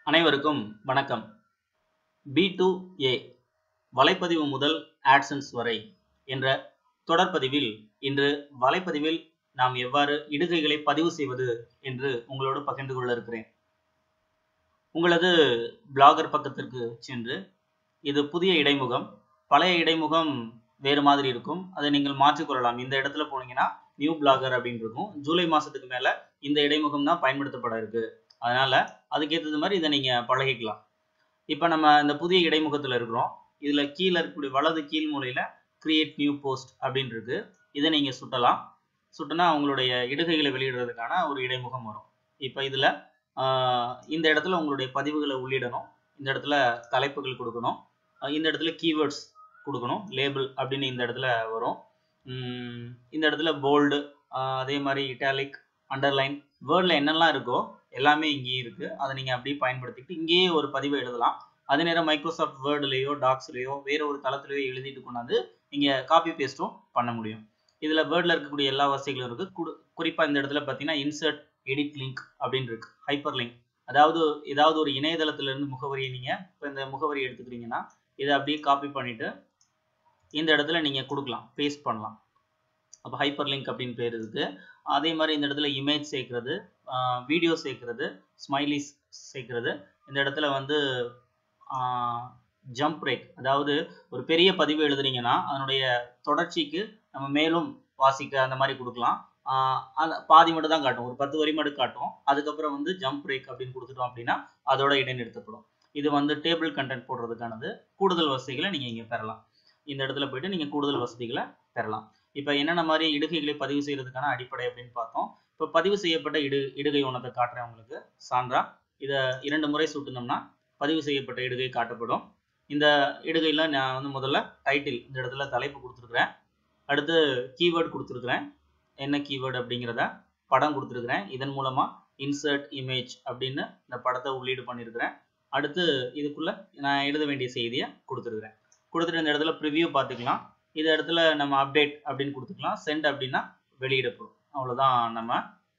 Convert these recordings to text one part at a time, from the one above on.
அனைவருக்கும் வணக்கம் B to ஏ வலைப்பதிவு முதல் ஆட்சன்ஸ் வரை என்ற தொடர்பதிவில் இன்று வலைப்பதிவில் நாம் எவ்வாறு இடுகைகளை பதிவு செய்வது என்று உங்களோடு பகிர்ந்து கொள்ள இருக்கிறேன் உங்களது பிளாகர் பக்கத்திற்கு சென்று இது புதிய இடைமுகம் பழைய இடைமுகம் வேறு மாதிரி இருக்கும் அதை நீங்கள் மாற்றிக்கொள்ளலாம் இந்த இடத்துல போனீங்கன்னா நியூ பிளாகர் அப்படின்னு இருக்கும் ஜூலை மாசத்துக்கு மேல இந்த இடைமுகம் தான் பயன்படுத்தப்பட இருக்கு அதனால அதுக்கேற்றது மாதிரி இதை நீங்க பழகிக்கலாம் இப்போ நம்ம இந்த புதிய இடைமுகத்துல இருக்கிறோம் இதுல கீழே இருக்கக்கூடிய வலது கீழ் மூலையில கிரியேட் நியூ போஸ்ட் அப்படின்னு இருக்கு இதை நீங்க சுட்டலாம் சுட்டினா உங்களுடைய இடுகைகளை வெளியிடுறதுக்கான ஒரு இடைமுகம் வரும் இப்போ இதுல ஆஹ், இந்த இடத்துல உங்களுடைய பதிவுகளை உள்ளிடணும் இந்த இடத்துல தலைப்புகள் கொடுக்கணும் ஆஹ், இந்த இடத்துல கீவேர்ட்ஸ் கொடுக்கணும் லேபிள் அப்படின்னு இந்த இடத்துல வரும் உம், இந்த இடத்துல போல்டு அதே மாதிரி இட்டாலிக் அண்டர்லைன் வேர்டில் என்னெல்லாம் இருக்கோ எல்லாமே இங்கேயே இருக்கு அதை நீங்க அப்படியே பயன்படுத்திக்கிட்டு இங்கேயே ஒரு பதிவை எழுதலாம் அதே நேரம் மைக்ரோசாஃப்ட் வேர்டுலேயோ டாக்ஸ்லேயோ வேற ஒரு தளத்திலேயோ எழுதிட்டு கொண்டாந்து நீங்க காப்பி பேஸ்ட்டும் பண்ண முடியும் இதுல வேர்டில் இருக்கக்கூடிய எல்லா வசதிகளும் இருக்கு குடு- குறிப்பா இந்த இடத்துல பார்த்தீங்கன்னா இன்சர்ட் எடிட் லிங்க் அப்படின்னு இருக்கு ஹைப்பர் லிங்க் அதாவது ஏதாவது ஒரு இணையதளத்துல இருந்து முகவரியை நீங்க இப்போ இந்த முகவரி எடுத்துக்கிறீங்கன்னா இதை அப்படியே காப்பி பண்ணிட்டு இந்த இடத்துல நீங்க கொடுக்கலாம் பேஸ்ட் பண்ணலாம் அப்போ ஹைப்பர் லிங்க் அப்படின்னு பேர் இருக்கு அதே மாதிரி இந்த இடத்துல இமேஜ் சேர்க்கிறது வீடியோ சேர்க்கிறது ஸ்மைலிஸ் சேர்க்கிறது இந்த இடத்துல வந்து ஜம்ப் பிரேக் அதாவது ஒரு பெரிய பதிவு எழுதுறீங்கன்னா அதனுடைய தொடர்ச்சிக்கு நம்ம மேலும் வாசிக்க அந்த மாதிரி கொடுக்கலாம் ஆஹ் அந்த பாதி மட்டும் தான் காட்டும் ஒரு பத்து வரி மட்டும் காட்டும் அதுக்கப்புறம் வந்து ஜம்ப் பிரேக் அப்படின்னு கொடுத்துட்டோம் அப்படின்னா அதோட இடைநிறுத்தப்படும் இது வந்து டேபிள் கண்டென்ட் போடுறதுக்கானது கூடுதல் வசதிகளை நீங்கள் இங்கே பெறலாம் இந்த இடத்துல போயிட்டு நீங்கள் கூடுதல் வசதிகளை பெறலாம் இப்போ என்னென்ன மாதிரி இடுகைகளை பதிவு செய்யறதுக்கான அடிப்படை அப்படின்னு பார்த்தோம் இப்போ பதிவு செய்யப்பட்ட இடு இடுகை ஒன்றத்தை காட்டுறேன் உங்களுக்கு சான்றா இதை இரண்டு முறை சுட்டுனோம்னா பதிவு செய்யப்பட்ட இடுகை காட்டப்படும் இந்த இடுகையில் நான் வந்து முதல்ல டைட்டில் இந்த இடத்துல தலைப்பு கொடுத்துருக்குறேன் அடுத்து கீவேர்டு கொடுத்துருக்குறேன் என்ன கீவேர்டு அப்படிங்கிறத படம் கொடுத்துருக்குறேன் இதன் மூலமாக இன்சர்ட் இமேஜ் அப்படின்னு இந்த படத்தை உள்ளீடு பண்ணியிருக்கிறேன் அடுத்து இதுக்குள்ள நான் எழுத வேண்டிய செய்தியை கொடுத்துருக்குறேன் கொடுத்துட்டு இந்த இடத்துல ப்ரிவ்யூ பார்த்துக்கலாம் இந்த இடத்துல நம்ம அப்டேட் அப்படின்னு கொடுத்துக்கலாம் சென்ட் அப்படின்னா வெளியிடப்படும் அவ்வளவுதான் நம்ம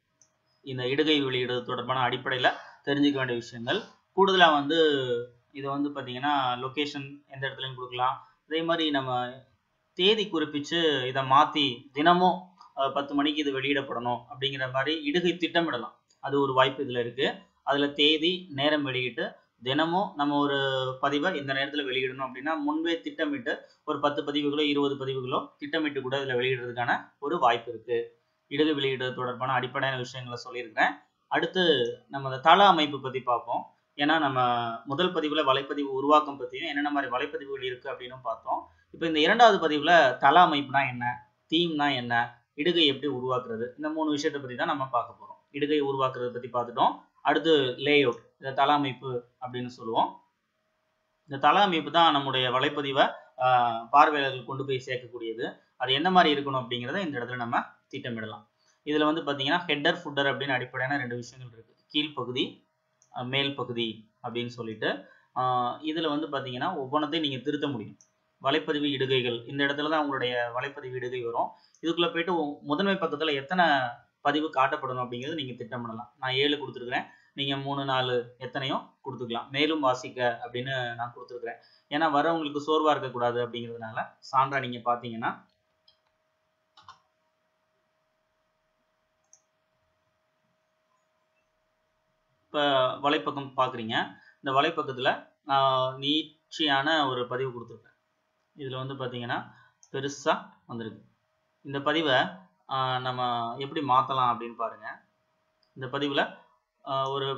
இந்த இடுகை வெளியிடுறது தொடர்பான அடிப்படையில் தெரிஞ்சுக்க வேண்டிய விஷயங்கள் கூடுதலாக வந்து இது வந்து பார்த்தீங்கன்னா லொக்கேஷன் எந்த இடத்துலையும் கொடுக்கலாம் அதே மாதிரி நம்ம தேதி குறிப்பிச்சு இதை மாற்றி தினமும் அஹ், பத்து மணிக்கு இது வெளியிடப்படணும் அப்படிங்கிற மாதிரி இடுகை திட்டமிடலாம் அது ஒரு வாய்ப்பு இதில் இருக்குது அதில் தேதி நேரம் வெளியிட்டு தினமும் நம்ம ஒரு பதிவை இந்த நேரத்தில் வெளியிடணும் அப்படின்னா முன்பே திட்டமிட்டு ஒரு பத்து பதிவுகளோ இருபது பதிவுகளோ திட்டமிட்டு கூட இதில் வெளியிடுறதுக்கான ஒரு வாய்ப்பு இருக்கு இடுகை வெளியிடுறது தொடர்பான அடிப்படையான விஷயங்களை சொல்லியிருக்கிறேன் அடுத்து நம்ம இந்த தள அமைப்பு பற்றி பார்ப்போம் ஏன்னா நம்ம முதல் பதிவில் வலைப்பதிவு உருவாக்கம் பற்றியும் என்னென்ன மாதிரி வலைப்பதிவுகள் இருக்குது அப்படின்னு பார்த்தோம் இப்போ இந்த இரண்டாவது பதிவில் தள அமைப்புனா என்ன தீம்னா என்ன இடுகை எப்படி உருவாக்குறது இந்த மூணு விஷயத்தை பற்றி தான் நம்ம பார்க்க போகிறோம் இடுகை உருவாக்குறத பற்றி பார்த்துட்டோம் அடுத்து லேஅவுட் இந்த தள அமைப்பு அப்படின்னு சொல்லுவோம் இந்த தள அமைப்பு தான் நம்முடைய வலைப்பதிவை ஆஹ், பார்வையாளர்கள் கொண்டு போய் சேர்க்கக்கூடியது அது என்ன மாதிரி இருக்கணும் அப்படிங்கிறத இந்த இடத்துல நம்ம திட்டமிடலாம் இதில் வந்து பார்த்தீங்கன்னா ஹெட்டர் ஃபுட்டர் அப்படின்னு அடிப்படையான ரெண்டு விஷயங்கள் இருக்கு கீழ்ப்பகுதி அஹ், மேல் பகுதி அப்படின்னு சொல்லிட்டு இதில் வந்து பார்த்தீங்கன்னா ஒவ்வொன்றத்தையும் நீங்கள் திருத்த முடியும் வலைப்பதிவு இடுகைகள் இந்த இடத்துல தான் உங்களுடைய வலைப்பதிவு இடுகை வரும் இதுக்குள்ளே போயிட்டு உ- முதன்மை பக்கத்தில் எத்தனை பதிவு காட்டப்படணும் அப்படிங்கிறது நீங்கள் திட்டமிடலாம் நான் ஏழு கொடுத்துருக்குறேன் நீங்கள் மூணு நாலு எத்தனையோ கொடுத்துக்கலாம் மேலும் வாசிக்க அப்படின்னு நான் கொடுத்துருக்குறேன் ஏன்னா வரவங்களுக்கு சோர்வாக இருக்கக்கூடாது அப்படிங்கிறதுனால சான்றா நீங்கள் பார்த்தீங்கன்னா இப்போ வலைப்பக்கம் பார்க்குறீங்க இந்த வலைப்பக்கத்தில் நான் நீட்சியான ஒரு பதிவு கொடுத்துருக்கேன் இதில் வந்து பார்த்தீங்கன்னா பெருசாக வந்திருக்கு இந்த பதிவை ஆஹ், நம்ம எப்படி மாற்றலாம் அப்படின்னு பாருங்கள் இந்த பதிவில் ஒரு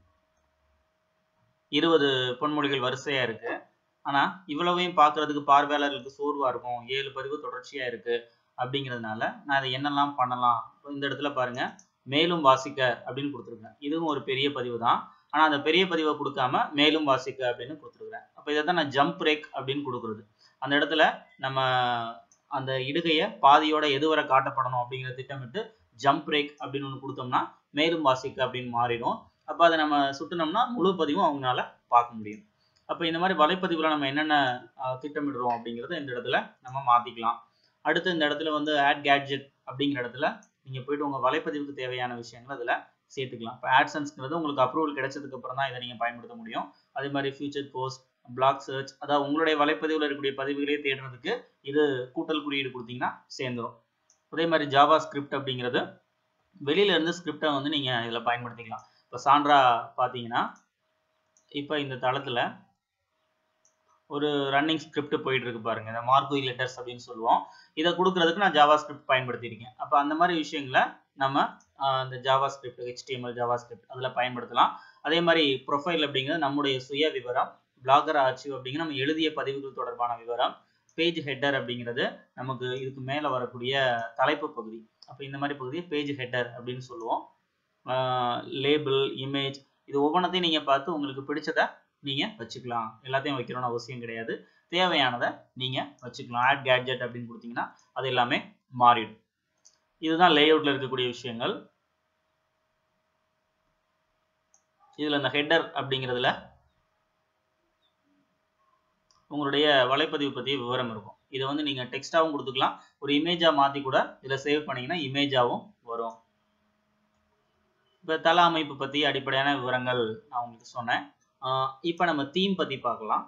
இருபது பொன்மொழிகள் வரிசையாக இருக்கு ஆனால் இவ்வளவையும் பார்க்கறதுக்கு பார்வையாளர்களுக்கு சோர்வாக இருக்கும் ஏழு பதிவு தொடர்ச்சியாக இருக்கு அப்படிங்கிறதுனால நான் அதை என்னெல்லாம் பண்ணலாம் இப்போ இந்த இடத்துல பாருங்க மேலும் வாசிக்க அப்படின்னு கொடுத்துருக்கேன் இதுவும் ஒரு பெரிய பதிவு தான் ஆனால் அந்த பெரிய பதிவை கொடுக்காம மேலும் வாசிக்க அப்படின்னு கொடுத்துருக்குறேன் அப்போ இதை தான் நான் ஜம்ப் பிரேக் அப்படின்னு கொடுக்குறது அந்த இடத்துல நம்ம அந்த இடுகையை பாதியோட எதுவரை காட்டப்படணும் அப்படிங்கிறத திட்டமிட்டு ஜம்ப் பிரேக் அப்படின்னு ஒன்று கொடுத்தோம்னா மேலும் வாசிக்க அப்படின்னு மாறிடும் அப்போ அதை நம்ம சுட்டுனோம்னா முழு பதிவும் அவங்களால பார்க்க முடியும் அப்போ இந்த மாதிரி வலைப்பதிவில் நம்ம என்னென்ன ஆஹ், திட்டமிடுறோம் அப்படிங்கிறத இந்த இடத்துல நம்ம மாற்றிக்கலாம் அடுத்து இந்த இடத்துல வந்து ஆட் கேட்ஜெட் அப்படிங்கிற இடத்துல நீங்கள் போயிட்டு உங்கள் வலைப்பதிவுக்கு தேவையான விஷயங்கள் அதில் சேர்த்துக்கலாம் இப்போ ஆட்சன்ஸ்ங்கிறது உங்களுக்கு அப்ரூவல் கிடைச்சதுக்கு அப்புறம் தான் இதை நீங்கள் பயன்படுத்த முடியும் அதே மாதிரி ஃபியூச்சர் போஸ்ட் பிளாக் சர்ச் அதாவது உங்களுடைய வலைப்பதிவில் இருக்கக்கூடிய பதிவுகளே தேடுறதுக்கு இது கூட்டல் குறியீடு கொடுத்தீங்கன்னா சேர்ந்துடும் அதே மாதிரி ஜாவா ஸ்கிரிப்ட் அப்படிங்கிறது வெளியில இருந்து ஸ்கிரிப்டை வந்து நீங்கள் இதில் பயன்படுத்திக்கலாம் இப்போ சாண்ட்ரா பார்த்தீங்கன்னா இப்போ இந்த தளத்தில் ஒரு ரன்னிங் ஸ்கிரிப்ட் போயிட்டு இருக்கு பாருங்க இந்த மார்க்வி லெட்டர்ஸ் அப்படின்னு சொல்லுவோம் இதை கொடுக்கறதுக்கு நான் ஜாவா ஸ்கிரிப்ட் பயன்படுத்தியிருக்கேன் அப்போ அந்த மாதிரி விஷயங்களை நம்ம இந்த JavaScript HTML JavaScript அதில் பயன்படுத்தலாம் அதே மாதிரி ப்ரொஃபைல் அப்படிங்கிறது நம்முடைய சுய விவரம் பிளாகர் ஆர்ச்சிவ் அப்படிங்கிற நம்ம எழுதிய பதிவுகள் தொடர்பான விவரம் பேஜ் ஹெட்டர் அப்படிங்கிறது நமக்கு இதுக்கு மேலே வரக்கூடிய தலைப்பு பகுதி அப்போ இந்த மாதிரி பகுதியை பேஜ் ஹெட்டர் அப்படின்னு சொல்லுவோம் லேபிள் இமேஜ் இது ஒவ்வொன்றத்தையும் நீங்கள் பார்த்து உங்களுக்கு பிடிச்சதை நீங்கள் வச்சுக்கலாம் எல்லாத்தையும் வைக்கணும்னு அவசியம் கிடையாது தேவையானதை நீங்கள் வச்சுக்கலாம் ஆட் கேட்ஜெட் அப்படின்னு கொடுத்தீங்கன்னா அது எல்லாமே மாறிடும் இதுதான் லே அவுட்ல இருக்கக்கூடிய விஷயங்கள் இதில் இந்த ஹெட்டர் அப்படிங்கிறதுல உங்களுடைய வலைப்பதிவு பற்றிய விவரம் இருக்கும் இதை வந்து நீங்கள் டெக்ஸ்டாகவும் கொடுத்துக்கலாம் ஒரு இமேஜாக மாற்றி கூட இதில் சேவ் பண்ணிங்கன்னா இமேஜாகவும் வரும் இப்போ தள அமைப்பு பற்றி அடிப்படையான விவரங்கள் நான் உங்களுக்கு சொன்னேன் இப்போ நம்ம தீம் பற்றி பார்க்கலாம்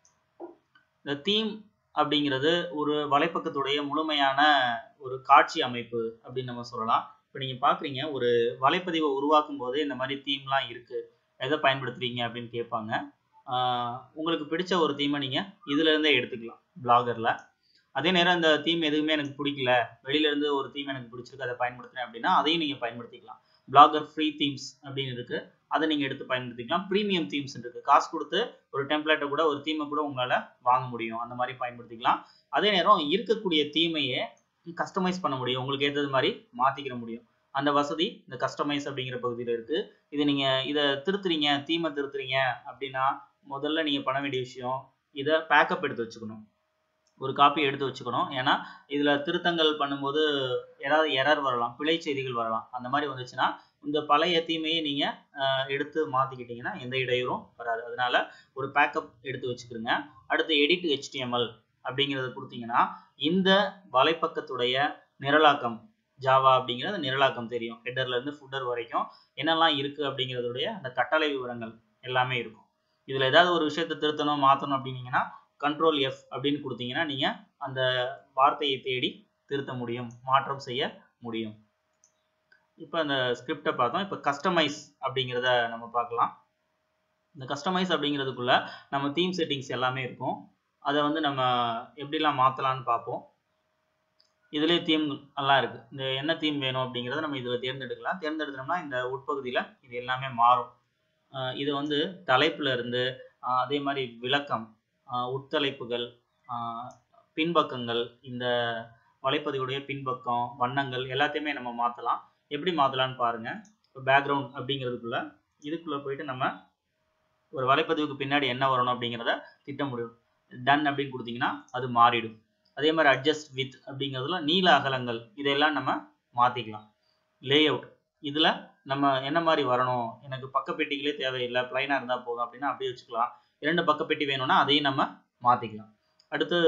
இந்த தீம் அப்படிங்கிறது ஒரு வலைப்பக்கத்துடைய முழுமையான ஒரு காட்சி அமைப்பு அப்படின்னு நம்ம சொல்லலாம் இப்போ நீங்கள் பார்க்குறீங்க ஒரு வலைப்பதிவை உருவாக்கும் போதே இந்த மாதிரி தீம்லாம் இருக்குது எதை பயன்படுத்துறீங்க அப்படின்னு கேட்பாங்க உங்களுக்கு பிடிச்ச ஒரு தீமை நீங்கள் இதுலேருந்தே எடுத்துக்கலாம் பிளாகரில் அதே நேரம் இந்த தீம் எதுவுமே எனக்கு பிடிக்கல வெளியிலேருந்து ஒரு தீம் எனக்கு பிடிச்சிருக்கு அதை பயன்படுத்துகிறேன் அப்படின்னா அதையும் நீங்கள் பயன்படுத்திக்கலாம் பிளாகர் ஃப்ரீ தீம்ஸ் அப்படின்னு இருக்குது அதை நீங்கள் எடுத்து பயன்படுத்திக்கலாம் ப்ரீமியம் தீம்ஸ் இருக்குது காசு கொடுத்து ஒரு டெம்ப்ளேட்டை கூட ஒரு தீமை கூட உங்களால் வாங்க முடியும் அந்த மாதிரி பயன்படுத்திக்கலாம் அதே நேரம் இருக்கக்கூடிய தீமையே கஸ்டமைஸ் பண்ண முடியும் உங்களுக்கு ஏற்றது மாதிரி மாற்றிக்கிற முடியும் அந்த வசதி இந்த கஸ்டமைஸ் அப்படிங்கிற பகுதியில் இருக்குது இது நீங்கள் இதை திருத்துறீங்க தீமை திருத்துறீங்க அப்படின்னா முதல்ல நீங்கள் பண்ண வேண்டிய விஷயம் இதை பேக்கப் எடுத்து வச்சுக்கணும் ஒரு காப்பி எடுத்து வச்சுக்கணும் ஏன்னா இதில் திருத்தங்கள் பண்ணும்போது ஏதாவது எரர் வரலாம் பிழை செய்திகள் வரலாம் அந்த மாதிரி வந்துச்சுன்னா இந்த பழைய தீமையை நீங்கள் எடுத்து மாற்றிக்கிட்டீங்கன்னா எந்த இடையூறும் வராது அதனால ஒரு பேக்கப் எடுத்து வச்சுக்கிறோங்க அடுத்து எடிட் ஹெச்டிஎம்எல் அப்படிங்கிறத கொடுத்தீங்கன்னா இந்த வலைப்பக்கத்துடைய நிரலாக்கம் ஜாவா அப்படிங்கிறது நிரலாக்கம் தெரியும் ஹெட்டர்ல இருந்து ஃபுட்டர் வரைக்கும் என்னெல்லாம் இருக்கு அப்படிங்கிறதுடைய அந்த கட்டளை விவரங்கள் எல்லாமே இருக்கும் இதுல ஏதாவது ஒரு விஷயத்தை திருத்தணும் மாற்றணும் அப்படின்னீங்கன்னா கண்ட்ரோல் எஃப் அப்படின்னு கொடுத்தீங்கன்னா நீங்க அந்த வார்த்தையை தேடி திருத்த முடியும் மாற்றம் செய்ய முடியும் இப்போ அந்த ஸ்கிரிப்டை பார்த்தோம் இப்போ கஸ்டமைஸ் அப்படிங்கிறத நம்ம பார்க்கலாம் இந்த கஸ்டமைஸ் அப்படிங்கிறதுக்குள்ள நம்ம தீம் செட்டிங்ஸ் எல்லாமே இருக்கும் அதை வந்து நம்ம எப்படிலாம் மாற்றலான்னு பார்ப்போம் இதுலேயே தீம் எல்லாம் இருக்குது இந்த என்ன தீம் வேணும் அப்படிங்கிறத நம்ம இதில் தேர்ந்தெடுக்கலாம் தேர்ந்தெடுத்தோம்னா இந்த உட்பகுதியில் இது எல்லாமே மாறும் இது வந்து தலைப்புல இருந்து அதே மாதிரி விளக்கம் உட்தலைப்புகள் பின்பக்கங்கள் இந்த வலைப்பதிவுடைய பின்பக்கம் வண்ணங்கள் எல்லாத்தையுமே நம்ம மாற்றலாம் எப்படி மாற்றலான்னு பாருங்க இப்போ பேக்ரவுண்ட் அப்படிங்கிறதுக்குள்ள இதுக்குள்ள போயிட்டு நம்ம ஒரு வலைப்பதிவுக்கு பின்னாடி என்ன வரணும் அப்படிங்கிறத திட்ட முடியும் டன் அப்படின்னு கொடுத்தீங்கன்னா அது மாறிடும் அதே மாதிரி அட்ஜஸ்ட் வித் அப்படிங்கிறதுல நீல அகலங்கள் இதெல்லாம் நம்ம மாற்றிக்கலாம் லே அவுட் இதில் நம்ம என்ன மாதிரி வரணும் எனக்கு பக்கப்பெட்டிகளே தேவையில்லை பிளைனாக இருந்தால் போதும் அப்படின்னா அப்படியே வச்சுக்கலாம் இரண்டு பக்கப்பெட்டி வேணும்னா அதையும் நம்ம மாற்றிக்கலாம் அடுத்து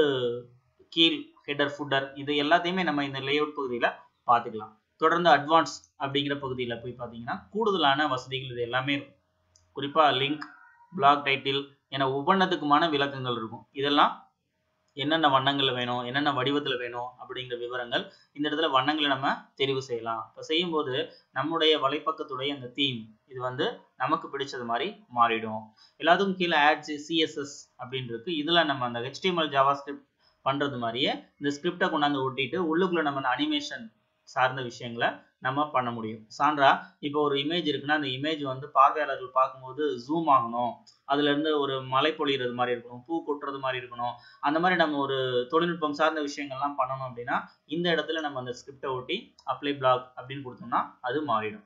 கீழ் ஹெடர் ஃபுட்டர் இது எல்லாத்தையுமே நம்ம இந்த லே அவுட் பகுதியில் பார்த்துக்கலாம் தொடர்ந்து அட்வான்ஸ் அப்படிங்கிற பகுதியில் போய் பார்த்தீங்கன்னா கூடுதலான வசதிகள் இது எல்லாமே இருக்கும் குறிப்பாக லிங்க் பிளாக் டைட்டில் என ஒவ்வொன்றத்துக்குமான விளக்கங்கள் இருக்கும் இதெல்லாம் என்னென்ன வண்ணங்கள் வேணும் என்னென்ன வடிவத்தில் வேணும் அப்படிங்கிற விவரங்கள் இந்த இடத்துல வண்ணங்களை நம்ம தெரிவு செய்யலாம் இப்போ செய்யும்போது நம்முடைய வலைப்பக்கத்துடைய அந்த தீம் இது வந்து நமக்கு பிடிச்சது மாதிரி மாறிடும் எல்லாத்துக்கும் கீழே ஆட்ஸ் சிஎஸ்எஸ் அப்படின்னு இருக்கு இதில் நம்ம அந்த ஹெச்டிஎம்எல் ஜாவா ஸ்கிரிப்ட் பண்ணுறது மாதிரியே இந்த ஸ்கிரிப்டை கொண்டாந்து ஒட்டிட்டு உள்ளுக்குள்ள நம்ம அந்த அனிமேஷன் சார்ந்த விஷயங்களை நம்ம பண்ண முடியும் சான்றா இப்போ ஒரு இமேஜ் இருக்குன்னா அந்த இமேஜ் வந்து பார்வையாளர்கள் பார்க்கும்போது ஜூம் ஆகணும் அதுல இருந்து ஒரு மழை பொழிகிறது மாதிரி இருக்கணும் பூ கொட்டுறது மாதிரி இருக்கணும் அந்த மாதிரி நம்ம ஒரு தொழில்நுட்பம் சார்ந்த விஷயங்கள்லாம் பண்ணணும் அப்படின்னா இந்த இடத்துல நம்ம அந்த ஸ்கிரிப்டை ஒட்டி அப்ளை பிளாக் அப்படின்னு கொடுத்தோம்னா அது மாறிடும்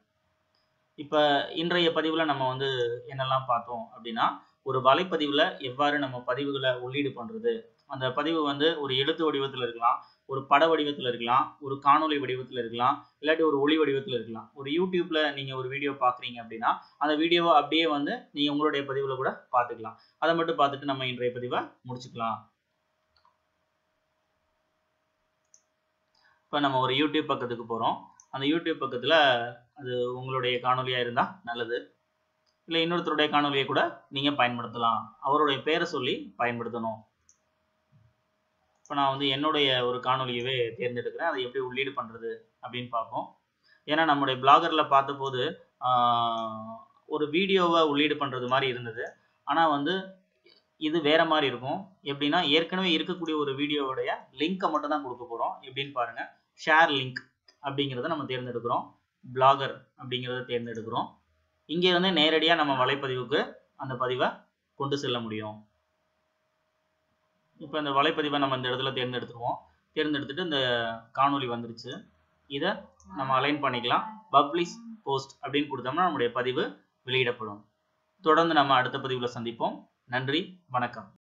இப்போ இன்றைய பதிவில் நம்ம வந்து என்னெல்லாம் பார்த்தோம் அப்படின்னா ஒரு வலைப்பதிவில் எவ்வாறு நம்ம பதிவுகளை உள்ளீடு பண்ணுறது அந்த பதிவு வந்து ஒரு எழுத்து வடிவத்தில் இருக்கலாம் ஒரு பட வடிவத்தில் இருக்கலாம் ஒரு காணொலி வடிவத்தில் இருக்கலாம் இல்லாட்டி ஒரு ஒளி வடிவத்தில் இருக்கலாம் ஒரு யூடியூப்ல நீங்கள் ஒரு வீடியோ பார்க்குறீங்க அப்படின்னா அந்த வீடியோவை அப்படியே வந்து நீங்கள் உங்களுடைய பதிவில் கூட பார்த்துக்கலாம் அதை மட்டும் பார்த்துட்டு நம்ம இன்றைய பதிவை முடிச்சுக்கலாம் இப்போ நம்ம ஒரு யூடியூப் பக்கத்துக்கு போகிறோம் அந்த யூடியூப் பக்கத்தில் அது உங்களுடைய காணொலியாக இருந்தால் நல்லது இல்லை இன்னொருத்தருடைய காணொலியை கூட நீங்கள் பயன்படுத்தலாம் அவருடைய பேரை சொல்லி பயன்படுத்தணும் இப்போ நான் வந்து என்னுடைய ஒரு காணொலியவே தேர்ந்தெடுக்கிறேன் அதை எப்படி உள்ளீடு பண்ணுறது அப்படின்னு பார்ப்போம் ஏன்னா நம்முடைய பிளாகரில் பார்த்தபோது ஒரு வீடியோவை உள்ளீடு பண்ணுறது மாதிரி இருந்தது ஆனால் வந்து இது வேற மாதிரி இருக்கும் எப்படின்னா ஏற்கனவே இருக்கக்கூடிய ஒரு வீடியோவுடைய லிங்கை மட்டும் தான் கொடுக்க போகிறோம் எப்படின்னு பாருங்கள் ஷேர் லிங்க் அப்படிங்கிறத நம்ம தேர்ந்தெடுக்கிறோம் பிளாகர் அப்படிங்கிறத தேர்ந்தெடுக்கிறோம் இங்கே வந்து நேரடியாக நம்ம வலைப்பதிவுக்கு அந்த பதிவை கொண்டு செல்ல முடியும் இப்போ இந்த வலைப்பதிவை நம்ம இந்த இடத்துல தேர்ந்தெடுத்துருவோம் தேர்ந்தெடுத்துட்டு இந்த காணொலி வந்துருச்சு இதை நம்ம அலைன் பண்ணிக்கலாம் பப்ளிஷ் போஸ்ட் அப்படின்னு கொடுத்தோம்னா நம்முடைய பதிவு வெளியிடப்படும் தொடர்ந்து நம்ம அடுத்த பதிவில் சந்திப்போம் நன்றி வணக்கம்